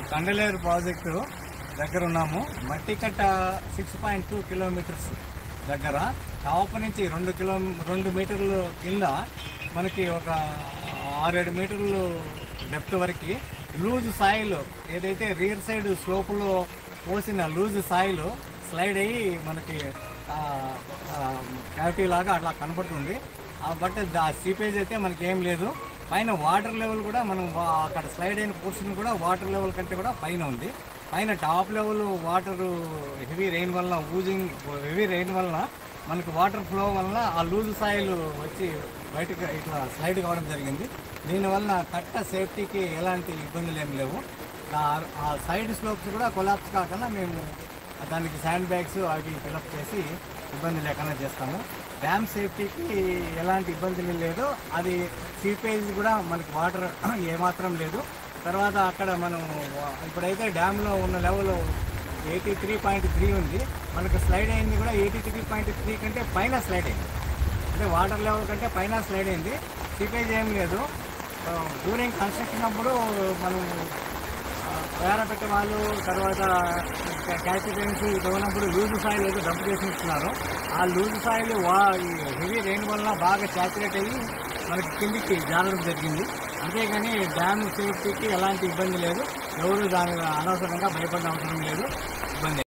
Kandaleru project దగ్గర ఉన్నాము మట్టికట్ట సిక్స్ పాయింట్ టూ కిలోమీటర్స్ దగ్గర టాప్ నుంచి రెండు కిలో రెండు మీటర్లు కింద మనకి ఒక ఆరేడు మీటర్లు డెప్త్ వరకు లూజ్ సాయిల్ ఏదైతే రియర్ సైడ్ స్లోపులో పోసిన లూజ్ సాయిల్ స్లైడ్ అయ్యి మనకి క్యావిటీ లాగా అట్లా కనపడుతుంది ఆ బట్ ఆ సీపేజ్ అయితే మనకి ఏం లేదు పైన వాటర్ లెవెల్ కూడా మనం వా- అక్కడ స్లైడ్ అయిన పోర్షన్ కూడా వాటర్ లెవెల్ కంటే కూడా పైన ఉంది పైన top level water heavy rain వల్ల ఊజింగ్ హెవీ రెయిన్ వల్ల మనకు వాటర్ ఫ్లో వల్ల ఆ లూజ్ సాయిల్ వచ్చి బయటకు ఇట్లా స్లైడ్ కావడం జరిగింది దీనివల్ల కట్ట సేఫ్టీకి ఎలాంటి ఇబ్బందులు ఏం లేవు ఆ- ఆ సైడ్ స్లోప్స్ కూడా కొలాప్స్ కాకుండా మేము దానికి శాండ్ బ్యాగ్స్ అవి ఫిలప్ చేసి ఇబ్బంది లేకుండా చేస్తాము డ్యామ్ సేఫ్టీకి ఎలాంటి ఇబ్బందులు లేదు అది సీపేజ్ కూడా మనకి వాటర్ ఏమాత్రం లేదు తర్వాత అక్కడ మనం వా- ఇప్పుడైతే డ్యామ్లో ఉన్న level eighty three point three ఉంది మనకు స్లైడ్ అయింది కూడా ఎయిటీ త్రీ పాయింట్ త్రీ కంటే పైన స్లైడ్ అయింది అంటే వాటర్ లెవెల్ కంటే పైన స్లైడ్ అయింది సీపేజ్ ఏం లేదు డ్యూరింగ్ కన్స్ట్రక్షన్ అప్పుడు మనం పేరపెట్ట వాళ్ళు తర్వాత క్యాచిటెన్స్ ఇది ఉన్నప్పుడు లూజ్ సాయిల్ ఏదో డంప్ చేసి ఇస్తున్నారు ఆ లూజ్ సాయిల్ వా హెవీ రెయిన్ వల్ల బాగా సాచురేట్ అయ్యి మనకి కిందికి జారడం జరిగింది అంతేగాని డ్యామ్ సేఫ్టీకి ఎలాంటి ఇబ్బంది లేదు ఎవరు దాని అనవసరంగా భయపడిన అవసరం లేదు